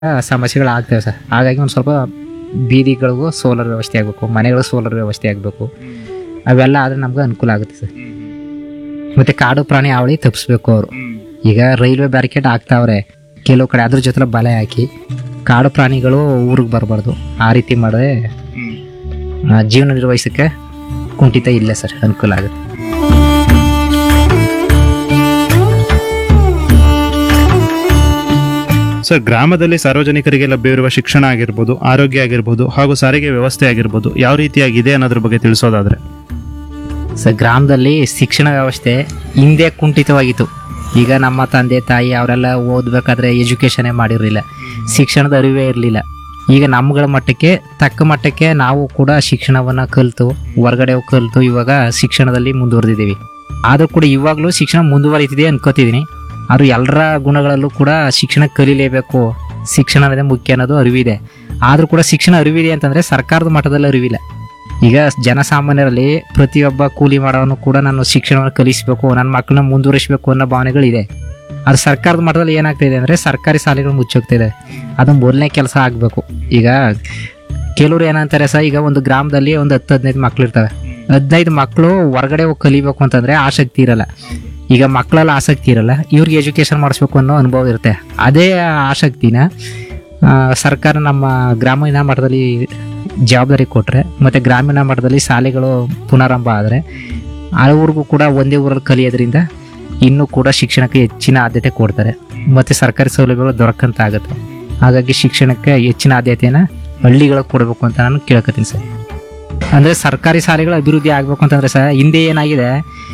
ಸಮಸ್ಯೆಗಳಾಗ್ತವೆ sir ಹಾಗಾಗಿ ಒಂದು ಸ್ವಲ್ಪ ಬೀದಿಗಳಿಗೂ ಸೋಲಾರ್ ವ್ಯವಸ್ಥೆ ಆಗಬೇಕು ಮನೆಗಳು ಸೋಲಾರ್ ವ್ಯವಸ್ಥೆ ಆಗಬೇಕು ಅವೆಲ್ಲ ಆದರೆ ನಮ್ಗೆ ಅನುಕೂಲ ಆಗುತ್ತೆ ಸರ್ ಮತ್ತು ಕಾಡು ಪ್ರಾಣಿ ಅವಳಿ ತಪ್ಪಿಸ್ಬೇಕು ಅವರು ಈಗ ರೈಲ್ವೆ ಬ್ಯಾರಿಕೇಡ್ ಹಾಕ್ತಾವ್ರೆ ಕೆಲವು ಕಡೆ ಅದ್ರ ಜೊತೆ ಬಲೆ ಹಾಕಿ ಕಾಡು ಪ್ರಾಣಿಗಳು ಊರಿಗೆ ಬರಬಾರ್ದು ಆ ರೀತಿ ಮಾಡಿದ್ರೆ ಆ, ಜೀವನ ನಿರ್ವಹಿಸೋಕ್ಕೆ ಕುಂಠಿತ ಇಲ್ಲ ಸರ್ ಅನುಕೂಲ ಆಗುತ್ತೆ ಸರ್ ಗ್ರಾಮದಲ್ಲಿ ಸಾರ್ವಜನಿಕರಿಗೆ ಲಭ್ಯವಿರುವ ಶಿಕ್ಷಣ ಆಗಿರ್ಬೋದು ಆರೋಗ್ಯ ಆಗಿರ್ಬೋದು ಹಾಗೂ ಸಾರಿಗೆ ವ್ಯವಸ್ಥೆ ಆಗಿರ್ಬೋದು ಯಾವ ರೀತಿಯಾಗಿದೆ ಅನ್ನೋದ್ರ ಬಗ್ಗೆ ತಿಳಿಸೋದಾದ್ರೆ ಸರ್ ಗ್ರಾಮದಲ್ಲಿ ಶಿಕ್ಷಣ ವ್ಯವಸ್ಥೆ ಹಿಂದೆ ಕುಂಠಿತವಾಗಿತ್ತು ಈಗ ನಮ್ಮ ತಂದೆ ತಾಯಿ ಅವರೆಲ್ಲ ಓದಬೇಕಾದ್ರೆ ಎಜುಕೇಷನೇ ಮಾಡಿರಲಿಲ್ಲ ಶಿಕ್ಷಣದ ಅರಿವೇ ಇರಲಿಲ್ಲ ಈಗ ನಮ್ಗಳ ಮಟ್ಟಕ್ಕೆ ತಕ್ಕ ಮಟ್ಟಕ್ಕೆ ನಾವು ಕೂಡ ಶಿಕ್ಷಣವನ್ನು ಕಲಿತು ಹೊರಗಡೆ ಹೋಗ್ ಕಲಿತು ಇವಾಗ ಶಿಕ್ಷಣದಲ್ಲಿ ಮುಂದುವರೆದಿದ್ದೀವಿ ಆದರೂ ಕೂಡ ಇವಾಗಲೂ ಶಿಕ್ಷಣ ಮುಂದುವರಿತಿದೆ ಅನ್ಕೋತಿದ್ದೀನಿ ಆದರೂ ಎಲ್ಲರ ಗುಣಗಳಲ್ಲೂ ಕೂಡ ಶಿಕ್ಷಣ ಕಲೀಲೇಬೇಕು ಶಿಕ್ಷಣ ಅನ್ನೋದೇ ಮುಖ್ಯ ಅನ್ನೋದು ಅರಿವಿದೆ ಆದರೂ ಕೂಡ ಶಿಕ್ಷಣ ಅರಿವಿದೆ ಅಂತಂದರೆ ಸರ್ಕಾರದ ಮಟ್ಟದಲ್ಲಿ ಅರಿವಿಲ್ಲ ಈಗ ಜನಸಾಮಾನ್ಯರಲ್ಲಿ ಪ್ರತಿಯೊಬ್ಬ ಕೂಲಿ ಮಾಡೋನು ಕೂಡ ನಾನು ಶಿಕ್ಷಣವನ್ನು ಕಲಿಸಬೇಕು ನನ್ನ ಮಕ್ಕಳನ್ನ ಮುಂದುವರಿಸಬೇಕು ಅನ್ನೋ ಭಾವನೆಗಳಿದೆ ಅದು ಸರ್ಕಾರದ ಮಟ್ಟದಲ್ಲಿ ಏನಾಗ್ತಾ ಇದೆ ಅಂದರೆ ಸರ್ಕಾರಿ ಶಾಲೆಗಳು ಮುಚ್ಚೋಗ್ತಾ ಇದೆ ಅದು ಮೊದಲನೇ ಕೆಲಸ ಆಗಬೇಕು ಈಗ ಕೆಲವ್ರು ಏನಂತಾರೆ ಸರ್ ಈಗ ಒಂದು ಗ್ರಾಮದಲ್ಲಿ ಒಂದು ಹತ್ತು ಹದಿನೈದು ಮಕ್ಳು ಇರ್ತವೆ ಹದಿನೈದು ಮಕ್ಕಳು ಹೊರಗಡೆ ಹೋಗಿ ಕಲಿಬೇಕು ಅಂತಂದರೆ ಆಸಕ್ತಿ ಇರಲ್ಲ ಈಗ ಮಕ್ಕಳೆಲ್ಲ ಆಸಕ್ತಿ ಇರಲ್ಲ ಇವ್ರಿಗೆ ಎಜುಕೇಷನ್ ಮಾಡಿಸ್ಬೇಕು ಅನ್ನೋ ಅನುಭವ ಇರುತ್ತೆ ಅದೇ ಆಸಕ್ತಿನ ಆ, ಸರ್ಕಾರ ನಮ್ಮ ಗ್ರಾಮೀಣ ಮಟ್ಟದಲ್ಲಿ ಜವಾಬ್ದಾರಿ ಕೊಟ್ಟರೆ ಮತ್ತು ಗ್ರಾಮೀಣ ಮಟ್ಟದಲ್ಲಿ ಶಾಲೆಗಳು ಪುನರಾರಂಭ ಆದರೆ ಆ ಊರಿಗೂ ಕೂಡ ಒಂದೇ ಊರಲ್ಲಿ ಕಲಿಯೋದ್ರಿಂದ ಇನ್ನೂ ಕೂಡ ಶಿಕ್ಷಣಕ್ಕೆ ಹೆಚ್ಚಿನ ಆದ್ಯತೆ ಕೊಡ್ತಾರೆ ಮತ್ತು ಸರ್ಕಾರಿ ಸೌಲಭ್ಯಗಳು ದೊರಕಂತ ಆಗುತ್ತೆ ಹಾಗಾಗಿ ಶಿಕ್ಷಣಕ್ಕೆ ಹೆಚ್ಚಿನ ಆದ್ಯತೆಯನ್ನು ಹಳ್ಳಿಗಳಿಗೆ ಕೊಡಬೇಕು ಅಂತ ನಾನು ಕೇಳ್ಕೊತೀನಿ ಸರ್ ಅಂದರೆ ಸರ್ಕಾರಿ ಶಾಲೆಗಳ ಅಭಿವೃದ್ಧಿ ಆಗಬೇಕು ಅಂತಂದರೆ ಸರ್ ಹಿಂದೆ ಏನಾಗಿದೆ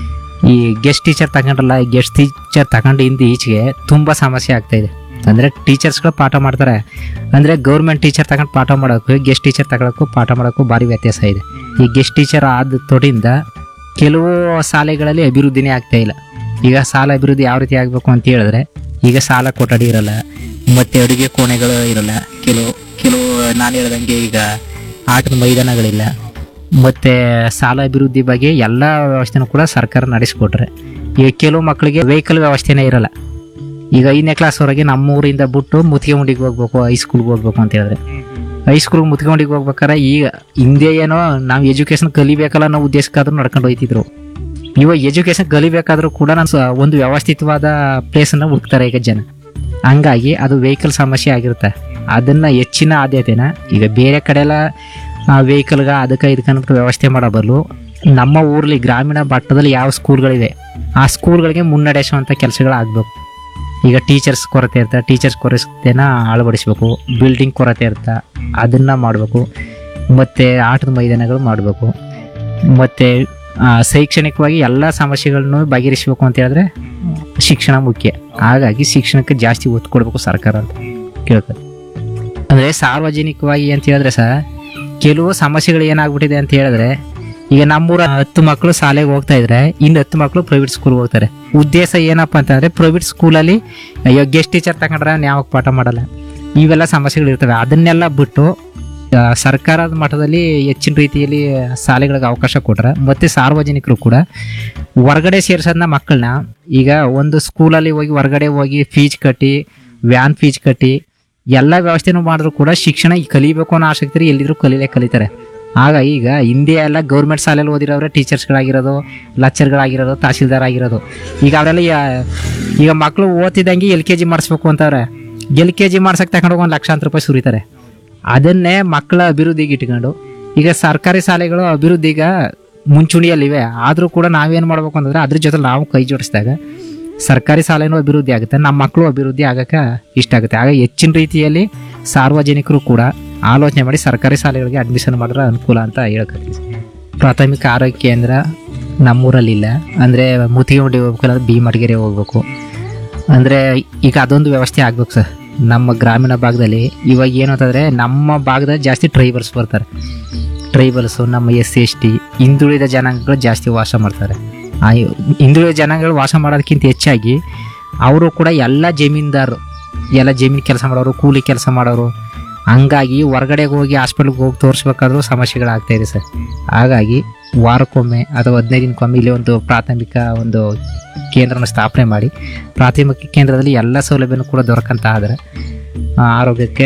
ಈ ಗೆಸ್ಟ್ ಟೀಚರ್ ತಗೊಂಡ್ರಲ್ಲ ಈ ಗೆಸ್ಟ್ ಟೀಚರ್ ತಗೊಂಡು ಹಿಂದೆ ಈಚೆಗೆ ತುಂಬ ಸಮಸ್ಯೆ ಆಗ್ತಾ ಇದೆ ಅಂದರೆ ಟೀಚರ್ಸ್ಗಳು ಪಾಠ ಮಾಡ್ತಾರೆ ಅಂದರೆ ಗೌರ್ಮೆಂಟ್ ಟೀಚರ್ ತಗೊಂಡು ಪಾಠ ಮಾಡೋಕ್ಕೂ ಗೆಸ್ಟ್ ಟೀಚರ್ ತಗೊಳಕ್ಕೂ ಪಾಠ ಮಾಡೋಕ್ಕೂ ಭಾರಿ ವ್ಯತ್ಯಾಸ ಇದೆ ಈ ಗೆಸ್ಟ್ ಟೀಚರ್ ಆದ ತೊಡಿಂದ ಕೆಲವು ಶಾಲೆಗಳಲ್ಲಿ ಅಭಿವೃದ್ಧಿನೇ ಆಗ್ತಾ ಇಲ್ಲ ಈಗ ಶಾಲಾ ಅಭಿವೃದ್ಧಿ ಯಾವ ರೀತಿ ಆಗಬೇಕು ಅಂತ ಹೇಳಿದ್ರೆ ಈಗ ಶಾಲಾ ಕೊಠಡಿ ಇರಲ್ಲ ಮತ್ತು ಅಡುಗೆ ಕೋಣೆಗಳು ಇರಲ್ಲ ಕೆಲವು ಕೆಲವು ನಾನು ಹೇಳ್ದಂಗೆ ಈಗ ಆಟದ ಮೈದಾನಗಳಿಲ್ಲ ಮತ್ತು ಶಾಲಾ ಅಭಿವೃದ್ಧಿ ಬಗ್ಗೆ ಎಲ್ಲ ವ್ಯವಸ್ಥೆನೂ ಕೂಡ ಸರ್ಕಾರ ನಡೆಸ್ಕೊಟ್ರೆ ಈಗ ಕೆಲವು ಮಕ್ಕಳಿಗೆ ವೆಹಿಕಲ್ ವ್ಯವಸ್ಥೆನೇ ಇರಲ್ಲ ಈಗ ಐದನೇ ಕ್ಲಾಸ್ವರೆಗೆ ನಮ್ಮ ಊರಿಂದ ಬಿಟ್ಟು ಮುತ್ತಿಗೆಮುಂಡಿಗೆ ಹೋಗ್ಬೇಕು ಹೈಸ್ಕೂಲ್ಗೆ ಹೋಗ್ಬೇಕು ಅಂತ ಹೇಳಿದ್ರೆ ಹೈಸ್ಕೂಲ್ಗೆ ಮುತ್ಕೊಂಡಿಗೆ ಹೋಗ್ಬೇಕಾರೆ ಈಗ ಹಿಂದೆ ಏನೋ ನಾವು ಎಜುಕೇಶನ್ ಕಲಿಬೇಕಲ್ಲ ಅನ್ನೋ ಉದ್ದೇಶಕ್ಕಾದ್ರೂ ನಡ್ಕೊಂಡು ಹೋಯ್ತಿದ್ರು ಇವಾಗ ಎಜುಕೇಶನ್ ಕಲಿಬೇಕಾದ್ರೂ ಕೂಡ ನಾನು ಸ- ಒಂದು ವ್ಯವಸ್ಥಿತವಾದ ಪ್ಲೇಸನ್ನು ಹುಡುಕ್ತಾರೆ ಈಗ ಜನ ಹಂಗಾಗಿ ಅದು ವೆಹಿಕಲ್ ಸಮಸ್ಯೆ ಆಗಿರುತ್ತೆ ಅದನ್ನ ಹೆಚ್ಚಿನ ಆದ್ಯತೆನ ಈಗ ಬೇರೆ ಕಡೆ ಎಲ್ಲ ವೆಹಿಕಲ್ಗ ಅದಕ್ಕೆ ಇದಕ್ಕೆ ಅಂದ್ಬಿಟ್ಟು ವ್ಯವಸ್ಥೆ ಮಾಡೋ ಬದಲು ನಮ್ಮ ಊರಲ್ಲಿ ಗ್ರಾಮೀಣ ಮಟ್ಟದಲ್ಲಿ ಯಾವ ಸ್ಕೂಲ್ಗಳಿವೆ ಆ ಸ್ಕೂಲ್ಗಳಿಗೆ ಮುನ್ನಡೆಸುವಂಥ ಕೆಲಸಗಳಾಗಬೇಕು ಈಗ ಟೀಚರ್ಸ್ ಕೊರತೆ ಇರ್ತಾ ಟೀಚರ್ಸ್ ಕೊರತೆನ ಅಳವಡಿಸ್ಬೇಕು ಬಿಲ್ಡಿಂಗ್ ಕೊರತೆ ಇರ್ತಾ ಅದನ್ನು ಮಾಡಬೇಕು ಮತ್ತು ಆಟದ ಮೈದಾನಗಳು ಮಾಡಬೇಕು ಮತ್ತು ಶೈಕ್ಷಣಿಕವಾಗಿ ಎಲ್ಲ ಸಮಸ್ಯೆಗಳನ್ನು ಬಗೆಹರಿಸಬೇಕು ಅಂತ ಹೇಳಿದ್ರೆ ಶಿಕ್ಷಣ ಮುಖ್ಯ ಹಾಗಾಗಿ ಶಿಕ್ಷಣಕ್ಕೆ ಜಾಸ್ತಿ ಒತ್ತು ಕೊಡಬೇಕು ಸರ್ಕಾರ ಅಂತ ಕೇಳ್ತಾರೆ ಅಂದರೆ ಸಾರ್ವಜನಿಕವಾಗಿ ಅಂತ ಹೇಳಿದ್ರೆ ಸಹ ಕೆಲವು ಸಮಸ್ಯೆಗಳು ಏನಾಗ್ಬಿಟ್ಟಿದೆ ಅಂತ ಹೇಳಿದ್ರೆ ಈಗ ನಮ್ಮೂರ ಹತ್ತು ಮಕ್ಕಳು ಶಾಲೆಗೆ ಹೋಗ್ತಾ ಇದ್ರೆ ಇನ್ನು ಹತ್ತು ಮಕ್ಕಳು ಪ್ರೈವೇಟ್ ಸ್ಕೂಲ್ಗೆ ಹೋಗ್ತಾರೆ ಉದ್ದೇಶ ಏನಪ್ಪ ಅಂತಂದ್ರೆ ಪ್ರೈವೇಟ್ ಸ್ಕೂಲಲ್ಲಿ ಅಯ್ಯೋ ಗೆಸ್ಟ್ ಟೀಚರ್ ತಗೊಂಡ್ರೆ ಯಾವಾಗ ಪಾಠ ಮಾಡಲ್ಲ ಇವೆಲ್ಲ ಸಮಸ್ಯೆಗಳು ಇರ್ತವೆ ಅದನ್ನೆಲ್ಲ ಬಿಟ್ಟು ಆ, ಸರ್ಕಾರದ ಮಟ್ಟದಲ್ಲಿ ಹೆಚ್ಚಿನ ರೀತಿಯಲ್ಲಿ ಶಾಲೆಗಳಿಗೆ ಅವಕಾಶ ಕೊಟ್ರೆ ಮತ್ತು ಸಾರ್ವಜನಿಕರು ಕೂಡ ಹೊರಗಡೆ ಸೇರ್ಸೋದನ್ನ ಮಕ್ಕಳನ್ನ ಈಗ ಒಂದು ಸ್ಕೂಲಲ್ಲಿ ಹೋಗಿ ಹೊರಗಡೆ ಹೋಗಿ ಫೀಸ್ ಕಟ್ಟಿ ವ್ಯಾನ್ ಫೀಸ್ ಕಟ್ಟಿ ಎಲ್ಲ ವ್ಯವಸ್ಥೆನೂ ಮಾಡಿದ್ರು ಕೂಡ ಶಿಕ್ಷಣ ಈ ಕಲಿಬೇಕು ಅನ್ನೋ ಆಸಕ್ತಿ ಎಲ್ಲಿದ್ರು ಕಲೀಲೇ ಕಲಿತಾರೆ ಆಗ ಈಗ ಹಿಂದೆ ಎಲ್ಲ ಗೌರ್ಮೆಂಟ್ ಶಾಲೆಯಲ್ಲಿ ಓದಿರೋರೆ ಟೀಚರ್ಸ್ಗಳಾಗಿರೋದು ಲೆಕ್ಚರ್ಗಳಾಗಿರೋದು ತಹಸೀಲ್ದಾರ್ ಆಗಿರೋದು ಈಗ ಅವರೆಲ್ಲ ಯಾ- ಈಗ ಮಕ್ಕಳು ಓದ್ತಿದ್ದಂಗೆ ಎಲ್ ಕೆ ಜಿ ಮಾಡಿಸ್ಬೇಕು ಅಂತವ್ರೆ ಎಲ್ ಕೆ ಜಿ ಮಾಡ್ಸಕ್ಕೆ ತಗೊಂಡೋಗಿ ಒಂದು ಲಕ್ಷಾಂತರ ರೂಪಾಯಿ ಸುರಿತಾರೆ ಅದನ್ನೇ ಮಕ್ಕಳ ಅಭಿವೃದ್ಧಿಗೆ ಇಟ್ಕೊಂಡು ಈಗ ಸರ್ಕಾರಿ ಶಾಲೆಗಳು ಅಭಿವೃದ್ಧಿಗ ಮುಂಚೂಣಿಯಲ್ಲಿವೆ ಆದರೂ ಕೂಡ ನಾವೇನು ಮಾಡ್ಬೇಕು ಅಂತಂದ್ರೆ ಅದ್ರ ಜೊತೆ ನಾವು ಕೈ ಜೋಡಿಸಿದಾಗ ಸರ್ಕಾರಿ ಶಾಲೆನೂ ಅಭಿವೃದ್ಧಿ ಆಗುತ್ತೆ ನಮ್ಮ ಮಕ್ಕಳು ಅಭಿವೃದ್ಧಿ ಆಗಕ್ಕೆ ಇಷ್ಟ ಆಗುತ್ತೆ ಆಗ ಹೆಚ್ಚಿನ ರೀತಿಯಲ್ಲಿ ಸಾರ್ವಜನಿಕರು ಕೂಡ ಆಲೋಚನೆ ಮಾಡಿ ಸರ್ಕಾರಿ ಶಾಲೆಗಳಿಗೆ ಅಡ್ಮಿಷನ್ ಮಾಡಿದ್ರೆ ಅನುಕೂಲ ಅಂತ ಹೇಳ್ಕೊತೀವಿ ಪ್ರಾಥಮಿಕ ಆರೋಗ್ಯ ಕೇಂದ್ರ ನಮ್ಮೂರಲ್ಲಿಲ್ಲ ಅಂದರೆ ಮುತ್ತಿಗೆಮುಡಿ ಹೋಗ್ಬೇಕಂದ್ರೆ ಬಿ ಮಡಿಗೆರೆ ಹೋಗ್ಬೇಕು ಅಂದರೆ ಈಗ ಅದೊಂದು ವ್ಯವಸ್ಥೆ ಆಗ್ಬೇಕು ಸರ್ ನಮ್ಮ ಗ್ರಾಮೀಣ ಭಾಗದಲ್ಲಿ ಇವಾಗ ಏನು ಅಂತಂದರೆ ನಮ್ಮ ಭಾಗದಲ್ಲಿ ಜಾಸ್ತಿ ಟ್ರೈಬಲ್ಸ್ ಬರ್ತಾರೆ ಟ್ರೈಬಲ್ಸು ನಮ್ಮ ಎಸ್ ಸಿ ಎಸ್ ಟಿ ಹಿಂದುಳಿದ ಜನಾಂಗಗಳು ಜಾಸ್ತಿ ವಾಸ ಮಾಡ್ತಾರೆ ಆ ಹಿಂದುಳಿದ ಜನಾಂಗಗಳು ವಾಸ ಮಾಡೋದಕ್ಕಿಂತ ಹೆಚ್ಚಾಗಿ ಅವರು ಕೂಡ ಎಲ್ಲ ಜಮೀನ್ದಾರರು ಎಲ್ಲ ಜಮೀನು ಕೆಲಸ ಮಾಡೋರು ಕೂಲಿ ಕೆಲಸ ಮಾಡೋರು ಹಂಗಾಗಿ ಹೊರಗಡೆಗೆ ಹೋಗಿ ಹಾಸ್ಪಿಟ್ಲಿಗೆ ಹೋಗಿ ತೋರಿಸ್ಬೇಕಾದ್ರೂ ಸಮಸ್ಯೆಗಳಾಗ್ತಾ ಇದೆ ಸರ್ ಹಾಗಾಗಿ ವಾರಕ್ಕೊಮ್ಮೆ ಅಥವಾ ಹದಿನೈದು ದಿನಕ್ಕೊಮ್ಮೆ ಇಲ್ಲಿ ಒಂದು ಪ್ರಾಥಮಿಕ ಒಂದು ಕೇಂದ್ರನ ಸ್ಥಾಪನೆ ಮಾಡಿ ಪ್ರಾಥಮಿಕ ಕೇಂದ್ರದಲ್ಲಿ ಎಲ್ಲ ಸೌಲಭ್ಯನೂ ಕೂಡ ದೊರಕಂತ ಆದರೆ ಆ, ಆರೋಗ್ಯಕ್ಕೆ